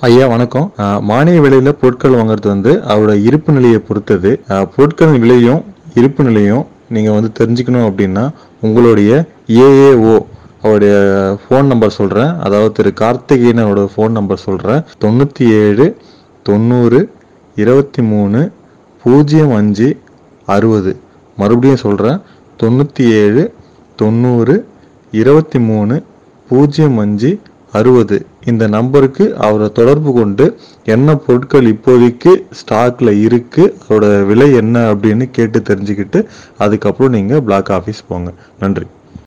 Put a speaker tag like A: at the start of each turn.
A: ஐயா வணக்கம் அஹ், மானிய விலையில பொருட்கள் வாங்குறது வந்து அவரோட இருப்பு நிலையை பொறுத்தது அஹ், பொருட்களின் விலையும் இருப்பு நிலையும் நீங்க வந்து தெரிஞ்சுக்கணும் அப்படின்னா உங்களுடைய ஏஏஓ அவருடைய ஃபோன் நம்பர் சொல்றேன் அதாவது திரு கார்த்திகேயன் அவரோட ஃபோன் நம்பர் சொல்றேன் தொண்ணூத்தி ஏழு தொண்ணூறு இருபத்தி மூணு பூஜ்ஜியம் அஞ்சு அறுபது மறுபடியும் சொல்றேன் தொண்ணூத்தி ஏழு தொண்ணூறு இருபத்தி மூணு பூஜ்ஜியம் அஞ்சு அறுபது இந்த நம்பருக்கு அவரை தொடர்பு கொண்டு என்ன பொருட்கள் இப்போதைக்கு ஸ்டாக்ல இருக்கு அதோட விலை என்ன அப்படின்னு கேட்டு தெரிஞ்சுக்கிட்டு அதுக்கப்புறம் நீங்க பிளாக் ஆஃபீஸ் போங்க நன்றி